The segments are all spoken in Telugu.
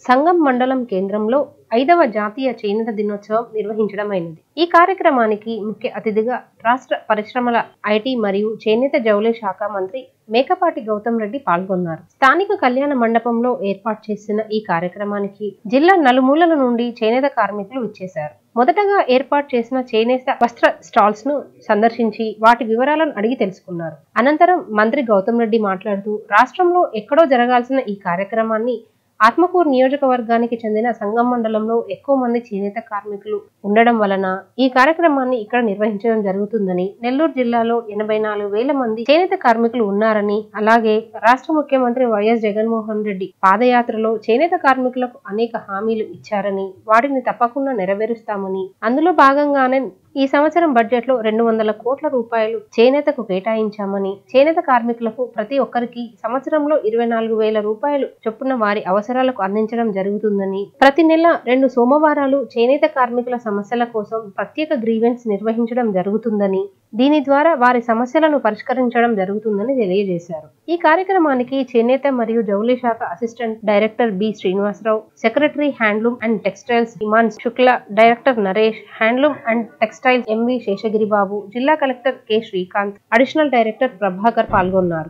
సంగం మండలం కేంద్రంలో ఐదవ జాతీయ చేనేత దినోత్సవం నిర్వహించడమైనది ఈ కార్యక్రమానికి ముఖ్య అతిథిగా రాష్ట్ర పరిశ్రమల ఐటీ మరియు చేనేత జౌళి శాఖ మంత్రి మేకపాటి గౌతమ్ రెడ్డి పాల్గొన్నారు స్థానిక కళ్యాణ మండపంలో ఏర్పాటు చేసిన ఈ కార్యక్రమానికి జిల్లా నలుమూలల నుండి చేనేత కార్మికులు విచ్చేశారు మొదటగా ఏర్పాటు చేసిన చేనేత వస్త్ర స్టాల్స్ ను సందర్శించి వాటి వివరాలను అడిగి తెలుసుకున్నారు అనంతరం మంత్రి గౌతమ్ రెడ్డి మాట్లాడుతూ రాష్ట్రంలో ఎక్కడో జరగాల్సిన ఈ కార్యక్రమాన్ని ఆత్మకూరు నియోజకవర్గానికి చెందిన సంగం మండలంలో ఎక్కువ మంది చేనేత కార్మికులు ఉండడం వలన ఈ కార్యక్రమాన్ని ఇక్కడ నిర్వహించడం జరుగుతుందని నెల్లూరు జిల్లాలో ఎనభై నాలుగు వేల మంది చేనేత కార్మికులు ఉన్నారని అలాగే రాష్ట్ర ముఖ్యమంత్రి వైఎస్ జగన్మోహన్ రెడ్డి పాదయాత్రలో చేనేత కార్మికులకు అనేక హామీలు ఇచ్చారని వాటిని తప్పకుండా నెరవేరుస్తామని అందులో భాగంగానే ఈ సంవత్సరం బడ్జెట్ లో రెండు వందల కోట్ల రూపాయలు చేనేతకు కేటాయించామని చేనేత కార్మికులకు ప్రతి ఒక్కరికి సంవత్సరంలో ఇరవై నాలుగు వేల రూపాయలు చొప్పున వారి అవసరాలకు అందించడం జరుగుతుందని ప్రతి నెల రెండు సోమవారాలు చేనేత కార్మికుల సమస్యల కోసం ప్రత్యేక గ్రీవెన్స్ నిర్వహించడం జరుగుతుందని దీని ద్వారా వారి సమస్యలను పరిష్కరించడం జరుగుతుందని తెలియజేశారు ఈ కార్యక్రమానికి చేనేత మరియు జౌళి శాఖ assistant director B Srinivasa Rao secretary handloom and textiles Himan Shukla director Naresh handloom and textiles MV Seshagiri Babu జిల్లా collector K Srikanth additional director Prabhakar పాల్గొన్నారు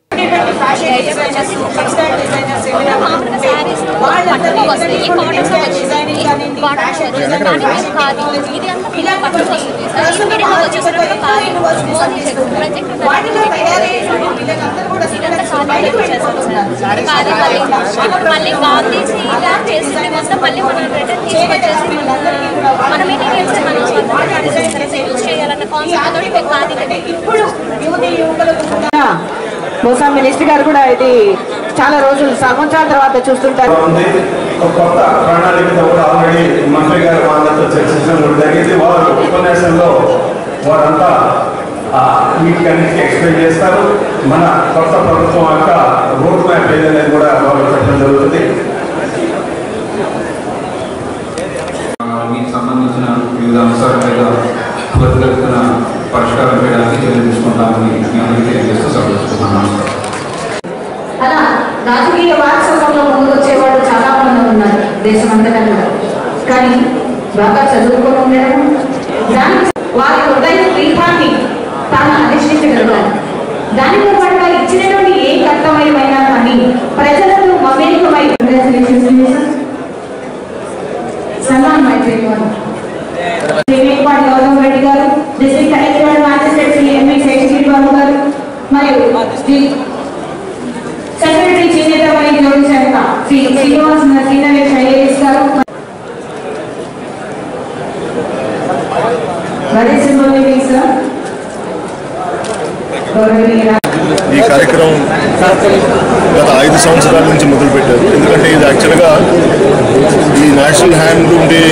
మామూలుగా శారీస్ పట్టుకు వస్తాయి కాటన్స్ వచ్చేసి బాటమ్స్ వచ్చేసి దాని మీద ఖాదీ ఇది అంతా పిల్లల పట్టుకు వస్తుంది సార్ ఈ మీడియం వచ్చేసరికి ఖాదీ మోదీ ప్రజెక్ట్ ఇదంతా ఖాదీ వచ్చేసారు సార్ ఖాదీ మళ్ళీ ఇప్పుడు మళ్ళీ గాంధీజీ ఇలా చేసింది మొత్తం మళ్ళీ మనం రిటర్న్ తీసుకొచ్చేసి మన మన మెటీరియల్స్ మనం స్వంతంగా యూజ్ చేయాలన్న కాన్సెప్ట్ తోటి మేము ఖాదీ బహుశా మినిస్టర్ గారు కూడా ఇది చాలా రోజులు సంవత్సరాల తర్వాత చూస్తుంటారు ఉంది ఒక కొత్త ప్రణాళికతో కూడా ఆల్రెడీ మంత్రి గారు వాళ్ళతో చర్చించడం కూడా జరిగింది వారు ఉపన్యాసంలో వారంతా ఆ, వీటికన్నిటికీ ఎక్స్ప్లెయిన్ చేస్తారు మన కొత్త ప్రభుత్వం యొక్క రోడ్ మ్యాప్ ఏదనేది కూడా వాళ్ళు చెప్పడం జరుగుతుంది మీకు సంబంధించిన వివిధ అంశాల మీద త్వరితగతిన పరిష్కారం చేయడానికి చర్యలు తీసుకుంటామని మీ అందరికీ తెలియజేస్తూ సమర్పిస్తున్నాను అలా రాజకీయ వారసత్వంలో ముందుకు వచ్చేవాళ్ళు చాలా మంది ఉన్నారు దేశమంతటా కూడా కానీ బాగా చదువుకొని ఉండడం దానికి వారి హృదయ పీఠాన్ని తాను అధిష్ఠించగలగాలి దానితో పాటుగా ఇచ్చినటువంటి ఏ కర్తవ్యమైనా కానీ ప్రజలకు మమేకమై సన్మాన్ మైత్రి గారు మేకపాటి గౌతమ్ రెడ్డి గారు district collector magistrate Shri MV Seshagiri Babu గారు మరియు శ్రీ సెక్రటరీ చేనేత మరియు జోడి శాఖ శ్రీ శ్రీనివాస్ నరసింహ ఐఏఎస్ గారు Very similarly, sir. గౌరవనీయ ఈ కార్యక్రమం గత ఐదు సంవత్సరాల నుంచి మొదలుపెట్టారు ఎందుకంటే ఇది యాక్చువల్గా ఈ నేషనల్ హ్యాండ్లూమ్ డే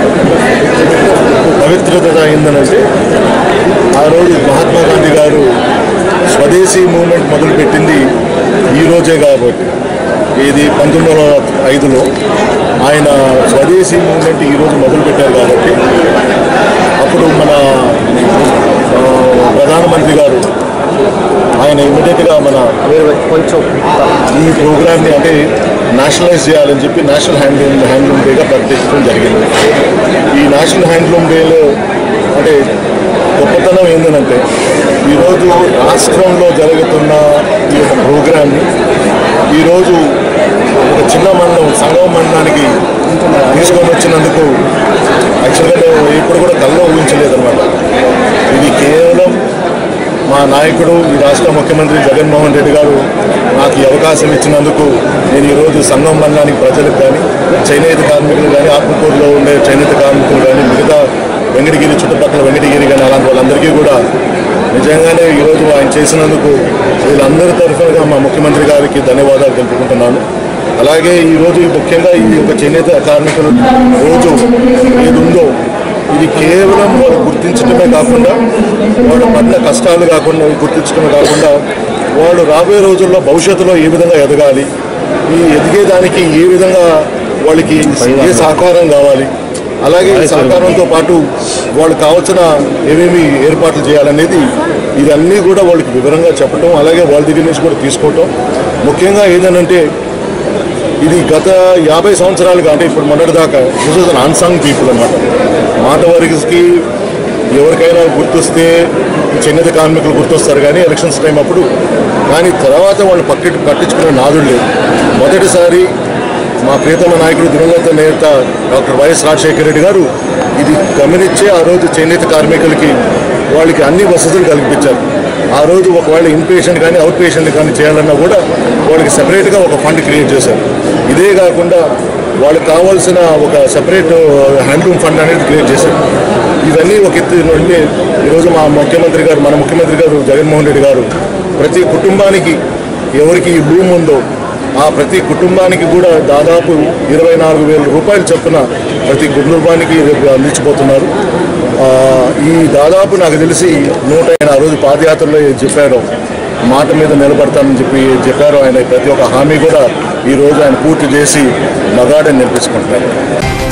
పవిత్రత ఏందనంటే ఆ రోజు మహాత్మా గాంధీ గారు స్వదేశీ మూమెంట్ మొదలుపెట్టింది ఈ రోజే కాబట్టి ఇది పంతొమ్మిది వందల ఐదులో ఆయన స్వదేశీ మూమెంట్ ఈరోజు మొదలుపెట్టారు కాబట్టి అప్పుడు మన ఆ, ప్రధానమంత్రి గారు ఆయన ఇమీడియట్గా మన కొంచెం ఈ ప్రోగ్రామ్ని అంటే నేషనలైజ్ చేయాలని చెప్పి నేషనల్ హ్యాండ్లూమ్ హ్యాండ్లూమ్ డేగా ప్రకటించడం జరిగింది ఈ నేషనల్ హ్యాండ్లూమ్ డేలో అంటే గొప్పతనం ఏంటంటే ఈరోజు రాష్ట్రంలో జరుగుతున్న ఈ యొక్క ప్రోగ్రామ్ని ఈరోజు ఒక చిన్న మండలం సంగమ మండలానికి తీసుకొని వచ్చినందుకు యాక్చువల్గా నేను ఇప్పుడు కూడా కల్లో ఊహించలేదన్నమాట ఇది కేవలం మా నాయకుడు ఈ రాష్ట్ర ముఖ్యమంత్రి జగన్మోహన్ రెడ్డి గారు నాకు ఈ అవకాశం ఇచ్చినందుకు నేను ఈరోజు సంఘం మండలానికి ప్రజలకు కానీ చేనేత కార్మికులు కానీ ఆత్మకూరులో ఉండే చేనేత కార్మికులు కానీ మిగతా వెంకటగిరి చుట్టుపక్కల వెంకటగిరి కానీ అలాంటి వాళ్ళందరికీ కూడా నిజంగానే ఈరోజు ఆయన చేసినందుకు వీళ్ళందరి తరఫునగా మా ముఖ్యమంత్రి గారికి ధన్యవాదాలు తెలుపుకుంటున్నాను అలాగే ఈరోజు ముఖ్యంగా ఈ యొక్క చేనేత కార్మికుల రోజు ఏది ఉందో ఇది కేవలం వాళ్ళు గుర్తించడమే కాకుండా వాళ్ళు పడిన కష్టాలు కాకుండా గుర్తించడమే కాకుండా వాళ్ళు రాబోయే రోజుల్లో భవిష్యత్తులో ఏ విధంగా ఎదగాలి ఈ ఎదిగేదానికి ఏ విధంగా వాళ్ళకి ఏ సహకారం కావాలి అలాగే ఈ సహకారంతో పాటు వాళ్ళు కావాల్సిన ఏమేమి ఏర్పాట్లు చేయాలనేది ఇదన్నీ కూడా వాళ్ళకి వివరంగా చెప్పడం అలాగే వాళ్ళ దగ్గర నుంచి కూడా తీసుకోవటం ముఖ్యంగా ఏదనంటే ఇది గత యాభై సంవత్సరాలుగా అంటే ఇప్పుడు మొన్నటిదాకా this was un unsung people అనమాట మాట వారికి ఎవరికైనా గుర్తొస్తే చేనేత కార్మికులు గుర్తొస్తారు కానీ ఎలక్షన్స్ టైం అప్పుడు కానీ తర్వాత వాళ్ళు పక్కటి పట్టించుకునే నాదుడు లేదు మొదటిసారి మా ప్రియతమ నాయకుడు దివంగత నేత డాక్టర్ వైఎస్ రాజశేఖర రెడ్డి గారు ఇది గమనించి ఆ రోజు చేనేత కార్మికులకి వాళ్ళకి అన్ని వసతులు కల్పించారు ఆ రోజు ఒకవేళ ఇన్ పేషెంట్ కానీ అవుట్ పేషెంట్ కానీ చేయాలన్నా కూడా వాళ్ళకి సెపరేట్గా ఒక ఫండ్ క్రియేట్ చేశారు ఇదే కాకుండా వాళ్ళకి కావాల్సిన ఒక సెపరేట్ హ్యాండ్లూమ్ ఫండ్ అనేది క్రియేట్ చేశారు ఇవన్నీ ఒక ఎత్తు నుండి ఈరోజు మా ముఖ్యమంత్రి గారు మన ముఖ్యమంత్రి గారు జగన్మోహన్ రెడ్డి గారు ప్రతి కుటుంబానికి ఎవరికి ఈ భూమి ఉందో ఆ ప్రతి కుటుంబానికి కూడా దాదాపు ఇరవై నాలుగు వేల రూపాయలు చొప్పున ప్రతి కుటుంబానికి రేపు అందించబోతున్నారు ఆ, ఈ దాదాపు నాకు తెలిసి నూట ఆయన ఆ రోజు పాదయాత్రలో చెప్పారు మాట మీద నిలబడతానని చెప్పి చెప్పారు ఆయన ప్రతి ఒక్క హామీ కూడా ఈ రోజు ఆయన పూర్తి చేసి మగాడని నిలిపించుకుంటున్నారు